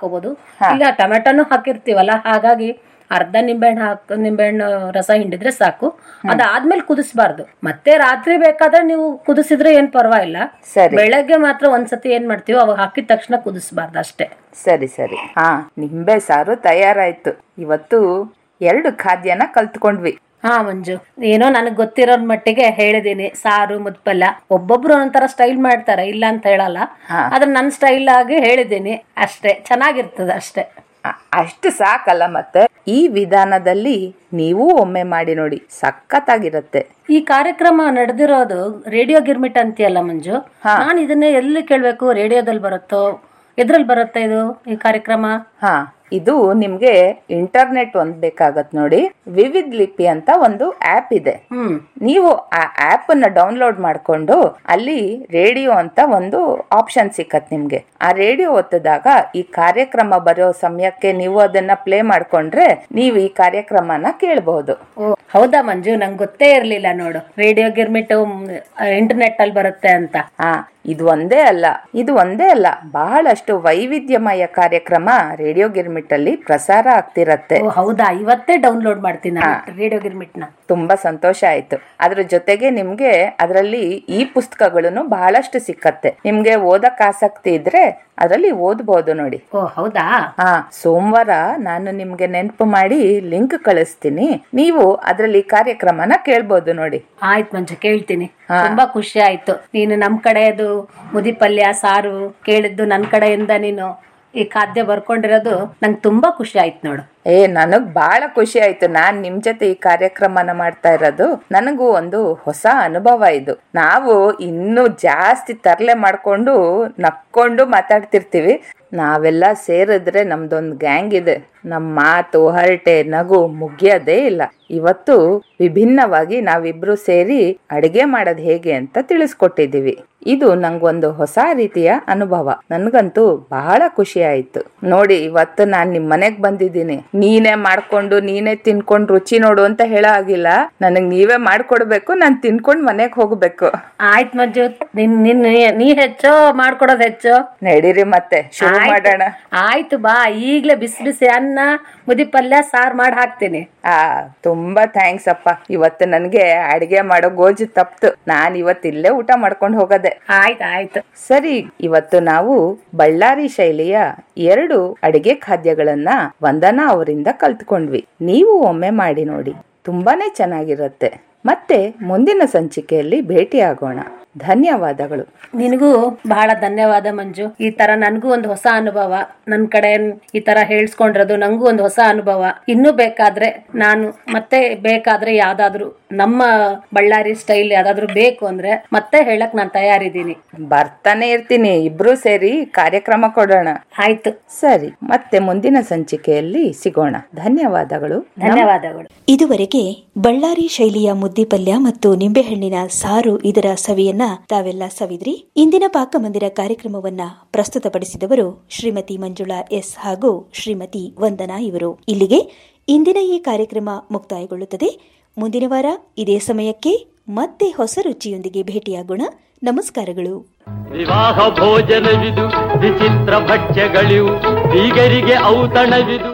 ಹಾಕೋಬಹುದು ಇಲ್ಲ ಟೊಮೆಟೊನು ಹಾಕಿರ್ತೀವಲ್ಲ ಹಾಗಾಗಿ ಅರ್ಧ ನಿಂಬೆಹಣ್ಣು ಹಾಕ್ ನಿಂಬೆಹಣ್ಣು ರಸ ಹಿಂಡಿದ್ರೆ ಸಾಕು ಅದಾದ್ಮೇಲೆ ಕುದಿಸ್ಬಾರ್ದು ಮತ್ತೆ ರಾತ್ರಿ ಬೇಕಾದ್ರೆ ನೀವು ಕುದಿಸಿದ್ರೆ ಏನ್ ಪರವಾಗಿಲ್ಲ ಸರಿ ಬೆಳಗ್ಗೆ ಮಾತ್ರ ಒಂದ್ಸತಿ ಏನ್ ಮಾಡ್ತೀವಿ ಅವಾಗ ಹಾಕಿದ ತಕ್ಷಣ ಕುದಿಸ್ಬಾರ್ದು ಅಷ್ಟೇ ಸರಿ ಸರಿ ಹಾ ನಿಂಬೆ ಸಾರು ತಯಾರಾಯ್ತು ಇವತ್ತು ಎರಡು ಖಾದ್ಯನ ಕಲ್ತ್ಕೊಂಡ್ವಿ ಹಾ ಮಂಜು ಏನೋ ನನಗ್ ಗೊತ್ತಿರೋ ಮಟ್ಟಿಗೆ ಹೇಳಿದೀನಿ ಸಾರು ಮುದ್ಪಲ್ಯ ಒಬ್ಬೊಬ್ರು ಒಂಥರ ಸ್ಟೈಲ್ ಮಾಡ್ತಾರೆ ಇಲ್ಲ ಅಂತ ಹೇಳಲ್ಲ ಆದ್ರೆ ನನ್ನ ಸ್ಟೈಲ್ ಆಗಿ ಹೇಳಿದೀನಿ ಅಷ್ಟೇ ಚೆನ್ನಾಗಿರ್ತದೆ ಅಷ್ಟೇ ಅ- ಅಷ್ಟು ಸಾಕಲ್ಲ ಮತ್ತೆ ಈ ವಿಧಾನದಲ್ಲಿ ನೀವು ಒಮ್ಮೆ ಮಾಡಿ ನೋಡಿ ಸಖತ್ತಾಗಿರತ್ತೆ ಈ ಕಾರ್ಯಕ್ರಮ ನಡೆದಿರೋದು ರೇಡಿಯೋ ಗಿರ್ಮಿಟ್ ಅಂತೀಯಲ್ಲ ಮಂಜು ನಾನು ಇದನ್ನ ಎಲ್ಲಿ ಕೇಳ್ಬೇಕು ರೇಡಿಯೋದಲ್ಲಿ ಬರುತ್ತೋ ಎದ್ರಲ್ಲಿ ಬರುತ್ತೆ ಇದು ಈ ಕಾರ್ಯಕ್ರಮ ಹಾ ಇದು ನಿಮ್ಗೆ ಇಂಟರ್ನೆಟ್ ಒಂದ್ ಬೇಕಾಗತ್ ನೋಡಿ ವಿವಿಧ್ ಲಿಪಿ ಅಂತ ಒಂದು ಆಪ್ ಇದೆ ಹ್ಮ್ ನೀವು ಆ ಆಪ್ ಅನ್ನ ಡೌನ್ಲೋಡ್ ಮಾಡ್ಕೊಂಡು ಅಲ್ಲಿ ರೇಡಿಯೋ ಅಂತ ಒಂದು ಆಪ್ಷನ್ ಸಿಕ್ಕತ್ ನಿಮ್ಗೆ ಆ ರೇಡಿಯೋ ಒತ್ತಿದಾಗ ಈ ಕಾರ್ಯಕ್ರಮ ಬರೋ ಸಮಯಕ್ಕೆ ನೀವು ಅದನ್ನ ಪ್ಲೇ ಮಾಡ್ಕೊಂಡ್ರೆ ನೀವು ಈ ಕಾರ್ಯಕ್ರಮನ ಕೇಳಬಹುದು ಓ ಹೌದಾ ಮಂಜು ನಂಗೆ ಗೊತ್ತೇ ಇರ್ಲಿಲ್ಲ ನೋಡು ರೇಡಿಯೋ ಗಿರ್ಮಿಟ್ ಇಂಟರ್ನೆಟ್ ಅಲ್ಲಿ ಬರುತ್ತೆ ಅಂತ ಹಾ ಇದು ಒಂದೇ ಅಲ್ಲ ಇದು ಒಂದೇ ಅಲ್ಲ ಬಹಳಷ್ಟು ವೈವಿಧ್ಯಮಯ ಕಾರ್ಯಕ್ರಮ ರೇಡಿಯೋ ಗಿರ್ಮಿಟ್ ಅಲ್ಲಿ ಪ್ರಸಾರ ಆಗ್ತಿರತ್ತೆ ಓ ಹೌದಾ ಇವತ್ತೇ ಡೌನ್ಲೋಡ್ ಮಾಡ್ತೀನಿ ರೇಡಿಯೋ ಗಿರ್ಮಿಟ್ ನ ತುಂಬಾ ಸಂತೋಷ ಆಯ್ತು ಅದ್ರ ಜೊತೆಗೆ ನಿಮ್ಗೆ ಅದರಲ್ಲಿ ಈ ಪುಸ್ತಕಗಳನ್ನು ಬಹಳಷ್ಟು ಸಿಕ್ಕತ್ತೆ ನಿಮ್ಗೆ ಓದಕ್ ಆಸಕ್ತಿ ಇದ್ರೆ ಅದರಲ್ಲಿ ಓದ್ಬೋದು ನೋಡಿ ಓ ಹೌದಾ ಹಾ ಸೋಮವಾರ ನಾನು ನಿಮ್ಗೆ ನೆನಪು ಮಾಡಿ ಲಿಂಕ್ ಕಳಿಸ್ತೀನಿ ನೀವು ಅದರಲ್ಲಿ ಕಾರ್ಯಕ್ರಮನ ಕೇಳ್ಬೋದು ನೋಡಿ ಆಯ್ತು ಮಂಜು ಕೇಳ್ತೀನಿ ತುಂಬಾ ಖುಷಿ ಆಯ್ತು ನೀನು ನಮ್ ಕಡೆದು ಮುದಿ ಪಲ್ಯ ಸಾರು ಕೇಳಿದ್ದು ನನ್ ಕಡೆಯಿಂದ ನೀನು ಈ ಖಾದ್ಯ ಬರ್ಕೊಂಡಿರೋದು ನಂಗೆ ತುಂಬಾ ಖುಷಿ ಆಯ್ತು ನೋಡು ಏ ನನಗ್ ಬಹಳ ಖುಷಿ ಆಯ್ತು ನಾನ್ ನಿಮ್ ಜೊತೆ ಈ ಕಾರ್ಯಕ್ರಮನ ಮಾಡ್ತಾ ಇರೋದು ನನಗೂ ಒಂದು ಹೊಸ ಅನುಭವ ಇದು ನಾವು ಇನ್ನು ಜಾಸ್ತಿ ತರ್ಲೆ ಮಾಡ್ಕೊಂಡು ನಕ್ಕೊಂಡು ಮಾತಾಡ್ತಿರ್ತೀವಿ ನಾವೆಲ್ಲ ಸೇರಿದ್ರೆ ನಮ್ದೊಂದು ಗ್ಯಾಂಗ್ ಇದೆ ನಮ್ ಮಾತು ಹರಟೆ ನಗು ಮುಗಿಯೋದೇ ಇಲ್ಲ ಇವತ್ತು ವಿಭಿನ್ನವಾಗಿ ನಾವಿಬ್ರು ಸೇರಿ ಅಡಿಗೆ ಮಾಡೋದ್ ಹೇಗೆ ಅಂತ ತಿಳಿಸ್ಕೊಟ್ಟಿದೀವಿ ಇದು ನಂಗೊಂದು ಹೊಸ ರೀತಿಯ ಅನುಭವ ನನ್ಗಂತೂ ಬಹಳ ಖುಷಿ ಆಯ್ತು ನೋಡಿ ಇವತ್ತು ನಾನ್ ನಿಮ್ ಮನೆಗ್ ಬಂದಿದ್ದೀನಿ ನೀನೇ ಮಾಡ್ಕೊಂಡು ನೀನೇ ತಿನ್ಕೊಂಡು ರುಚಿ ನೋಡು ಅಂತ ಹೇಳೋ ಆಗಿಲ್ಲ ನನಗ್ ನೀವೇ ಮಾಡ್ಕೊಡ್ಬೇಕು ನಾನ್ ತಿನ್ಕೊಂಡ್ ಮನೆಗ್ ಹೋಗ್ಬೇಕು ಆಯ್ತು ಮಂಜು ನಿನ್ ನಿನ್ ನೀ ಹೆಚ್ಚೋ ಮಾಡ್ಕೊಡೋದ್ ಹೆಚ್ಚೋ ನಡೀರಿ ಮತ್ತೆ ಶುರು ಮಾಡೋಣ ಆಯ್ತು ಬಾ ಈಗ್ಲೇ ಬಿಸಿ ಬಿಸಿ ಅನ್ನ ಮುದಿ ಪಲ್ಯ ಸಾರ್ ಮಾಡಿ ಹಾಕ್ತೀನಿ ಆ ತುಂಬಾ ಥ್ಯಾಂಕ್ಸ್ ಅಪ್ಪ ಇವತ್ತು ನನ್ಗೆ ಅಡಿಗೆ ಮಾಡೋ ಗೋಜು ತಪ್ತು ನಾನ್ ಇವತ್ತು ಇಲ್ಲೇ ಊಟ ಮಾಡ್ಕೊಂಡು ಹೋಗದೆ ಆಯ್ತು ಆಯ್ತು ಸರಿ ಇವತ್ತು ನಾವು ಬಳ್ಳಾರಿ ಶೈಲಿಯ ಎರಡು ಅಡಿಗೆ ಖಾದ್ಯಗಳನ್ನ ವಂದನಾ ಅವರಿಂದ ಕಲ್ತ್ಕೊಂಡ್ವಿ ನೀವು ಒಮ್ಮೆ ಮಾಡಿ ನೋಡಿ ತುಂಬಾನೇ ಚೆನ್ನಾಗಿರುತ್ತೆ ಮತ್ತೆ ಮುಂದಿನ ಸಂಚಿಕೆಯಲ್ಲಿ ಭೇಟಿಯಾಗೋಣ ಧನ್ಯವಾದಗಳು ನಿನಗೂ ಬಹಳ ಧನ್ಯವಾದ ಮಂಜು ಈ ತರ ನನಗೂ ಒಂದು ಹೊಸ ಅನುಭವ ನನ್ ಕಡೆ ಈ ತರ ಹೇಳ್ಸ್ಕೊಂಡಿರೋದು ನಂಗೂ ಒಂದು ಹೊಸ ಅನುಭವ ಇನ್ನೂ ಬೇಕಾದ್ರೆ ನಾನು ಮತ್ತೆ ಬೇಕಾದ್ರೆ ಯಾವ್ದಾದ್ರು ನಮ್ಮ ಬಳ್ಳಾರಿ ಸ್ಟೈಲ್ ಯಾವ್ದಾದ್ರು ಬೇಕು ಅಂದ್ರೆ ಮತ್ತೆ ಹೇಳಕ್ ನಾನು ತಯಾರಿದ್ದೀನಿ ಬರ್ತಾನೆ ಇರ್ತೀನಿ ಇಬ್ರು ಸೇರಿ ಕಾರ್ಯಕ್ರಮ ಕೊಡೋಣ ಆಯ್ತು ಸರಿ ಮತ್ತೆ ಮುಂದಿನ ಸಂಚಿಕೆಯಲ್ಲಿ ಸಿಗೋಣ ಧನ್ಯವಾದಗಳು ಧನ್ಯವಾದಗಳು ಇದುವರೆಗೆ ಬಳ್ಳಾರಿ ಶೈಲಿಯ ಮುದ್ದಿ ಪಲ್ಯ ಮತ್ತು ನಿಂಬೆಹಣ್ಣಿನ ಸಾರು ಇದರ ಸವಿಯನ್ನ ತಾವೆಲ್ಲ ಸವಿದ್ರಿ ಇಂದಿನ ಪಾಕಮಂದಿರ ಕಾರ್ಯಕ್ರಮವನ್ನ ಪ್ರಸ್ತುತಪಡಿಸಿದವರು ಶ್ರೀಮತಿ ಮಂಜುಳಾ ಎಸ್ ಹಾಗೂ ಶ್ರೀಮತಿ ವಂದನಾ ಇವರು ಇಲ್ಲಿಗೆ ಇಂದಿನ ಈ ಕಾರ್ಯಕ್ರಮ ಮುಕ್ತಾಯಗೊಳ್ಳುತ್ತದೆ ಮುಂದಿನ ವಾರ ಇದೇ ಸಮಯಕ್ಕೆ ಮತ್ತೆ ಹೊಸ ರುಚಿಯೊಂದಿಗೆ ಭೇಟಿಯಾಗೋಣ ನಮಸ್ಕಾರಗಳು ವಿವಾಹ ಭೋಜನವಿದು ವಿಚಿತ್ರ ಭಕ್ಷ್ಯಗಳಿವು ಬೀಗರಿಗೆ ಔತಣವಿದು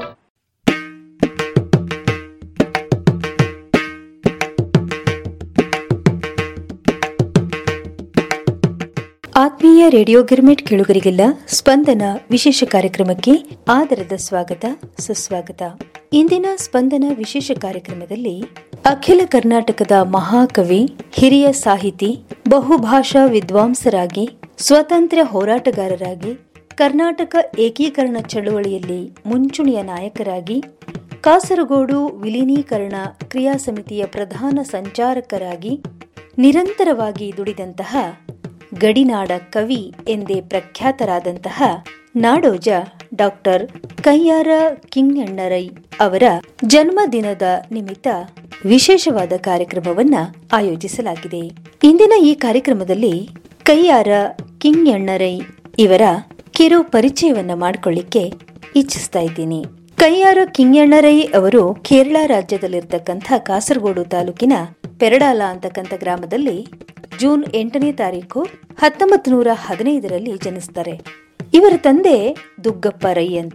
ಆತ್ಮೀಯ ರೇಡಿಯೋ ಗಿರ್ಮಿಟ್ ಕೇಳುಗರಿಗೆಲ್ಲ ಸ್ಪಂದನ ವಿಶೇಷ ಕಾರ್ಯಕ್ರಮಕ್ಕೆ ಆದರದ ಸ್ವಾಗತ ಸುಸ್ವಾಗತ ಇಂದಿನ ಸ್ಪಂದನ ವಿಶೇಷ ಕಾರ್ಯಕ್ರಮದಲ್ಲಿ ಅಖಿಲ ಕರ್ನಾಟಕದ ಮಹಾಕವಿ ಹಿರಿಯ ಸಾಹಿತಿ ಬಹುಭಾಷಾ ವಿದ್ವಾಂಸರಾಗಿ ಸ್ವತಂತ್ರ ಹೋರಾಟಗಾರರಾಗಿ ಕರ್ನಾಟಕ ಏಕೀಕರಣ ಚಳುವಳಿಯಲ್ಲಿ ಮುಂಚೂಣಿಯ ನಾಯಕರಾಗಿ ಕಾಸರಗೋಡು ವಿಲೀನೀಕರಣ ಕ್ರಿಯಾ ಸಮಿತಿಯ ಪ್ರಧಾನ ಸಂಚಾರಕರಾಗಿ ನಿರಂತರವಾಗಿ ದುಡಿದಂತಹ ಗಡಿನಾಡ ಕವಿ ಎಂದೇ ಪ್ರಖ್ಯಾತರಾದಂತಹ ನಾಡೋಜ ಡಾಕ್ಟರ್ ಕಯ್ಯಾರ ಕಿಂಗಣ್ಣರೈ ಅವರ ಜನ್ಮದಿನದ ನಿಮಿತ್ತ ವಿಶೇಷವಾದ ಕಾರ್ಯಕ್ರಮವನ್ನ ಆಯೋಜಿಸಲಾಗಿದೆ ಇಂದಿನ ಈ ಕಾರ್ಯಕ್ರಮದಲ್ಲಿ ಕಯ್ಯಾರ ಕಿಂಗಣ್ಣರೈ ಇವರ ಕಿರು ಪರಿಚಯವನ್ನ ಮಾಡಿಕೊಳ್ಳಿಕ್ಕೆ ಇಚ್ಛಿಸ್ತಾ ಇದ್ದೀನಿ ಕಯ್ಯಾರ ಕಿಂಗಣ್ಣರೈ ಅವರು ಕೇರಳ ರಾಜ್ಯದಲ್ಲಿರ್ತಕ್ಕಂಥ ಕಾಸರಗೋಡು ತಾಲೂಕಿನ ಪೆರಡಾಲ ಅಂತಕ್ಕಂಥ ಗ್ರಾಮದಲ್ಲಿ ಜೂನ್ ಎಂಟನೇ ತಾರೀಕು ಹತ್ತೊಂಬತ್ತು ನೂರ ಹದಿನೈದರಲ್ಲಿ ಜನಿಸ್ತಾರೆ ಇವರ ತಂದೆ ದುಗ್ಗಪ್ಪ ರೈ ಅಂತ